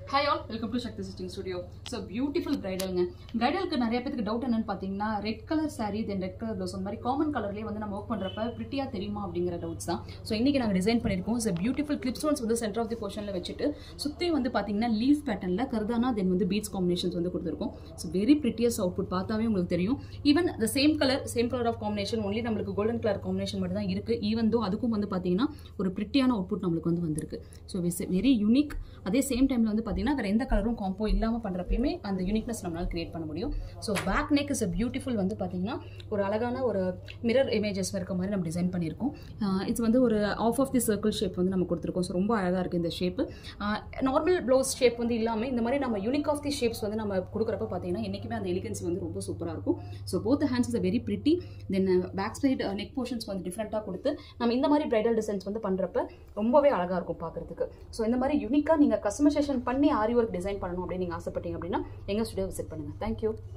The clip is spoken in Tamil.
hi all welcome to Shakti சிஸ்டிங் ஸ்டுடியோ ஸோ பியூட்டிஃபுல் பிரைடலுங்க பிரைடலுக்கு நிறைய பேருக்கு டவுட் என்னன்னு பார்த்தீங்கன்னா red colour saree then red colour blouse அந்த மாதிரி காமன் கலர்லேயே வந்து நம்ம ஒர்க் பண்ணுறப்ப ப்ரிட்டியாக தெரியுமா அப்படிங்கிற டவுட்ஸ் தான் ஸோ இன்றைக்கி நாங்கள் டிசைன் பண்ணியிருக்கோம் ஸோ பியூட்டிஃபுல் கிளிப் ஸ்டோன்ஸ் வந்து சென்டர் ஆஃப் தி போர்ஷனில் வச்சுட்டு சுற்றி வந்து பார்த்தீங்கன்னா லீஃப் பேட்டர்னில் கர்தானா தென் வந்து பீட்ஸ் காம்பினேஷன்ஸ் வந்து கொடுத்துருக்கோம் ஸோ வெரி ப்ரிட்டியஸ் அவுட்புட் பார்த்தாவே உங்களுக்கு தெரியும் even the same colour same colour of combination only நம்மளுக்கு கோல்டன் கலர் காம்பினேஷன் மட்டும் தான் இருக்குது ஈவன் தோ அதுக்கும் வந்து பார்த்தீங்கன்னா ஒரு ப்ரிட்டியான அவுட்புட் நம்மளுக்கு வந்து வந்திருக்கு ஸோ இட்ஸ் வெரி யூனிக் அதே சேம் டைமில் வந்து பார்த்தீங்கன்னா வேறு எந்த கலரும் காம்போ இல்லாமல் பண்ணுறப்பயுமே அந்த யூனிக்னஸ் நம்மளால் கிரியேட் பண்ண முடியும் so back neck is a beautiful வந்து பார்த்தீங்கன்னா ஒரு அழகான ஒரு மிரர் இமேஜஸ் இருக்க மாதிரி நம்ம டிசைன் பண்ணியிருக்கோம் இது வந்து ஒரு of of the circle shape வந்து நம்ம கொடுத்துருக்கோம் ஸோ ரொம்ப அழகாக இருக்குது இந்த ஷேப்பு நார்மல் ப்ளவுஸ் ஷேப் வந்து இல்லாமல் இந்த மாதிரி நம்ம யூனிக் ஆஃப் தி ஷேப்ஸ் வந்து நம்ம கொடுக்குறப்ப பார்த்தீங்கன்னா என்றைக்குமே அந்த எலிகன்சி வந்து ரொம்ப சூப்பராக இருக்கும் so both hands is very pretty then back side neck portions வந்து டிஃப்ரெண்ட்டாக கொடுத்து நம்ம இந்த மாதிரி பிரைடல் டிசைன்ஸ் வந்து பண்ணுறப்ப ரொம்பவே அழகாக இருக்கும் பார்க்குறதுக்கு ஸோ இந்த மாதிரி யூனிக்காக நீங்கள் கஸ்டமைசேஷன் பண்ணி ஆரி ஒர்க் டிசைன் பண்ணணும் அப்படின்னு நீங்கள் ஆசைப்பட்டீங்க அப்படின்னா எங்கள் ஸ்டுடியோ விசிட் பண்ணுங்கள் தேங்க்யூ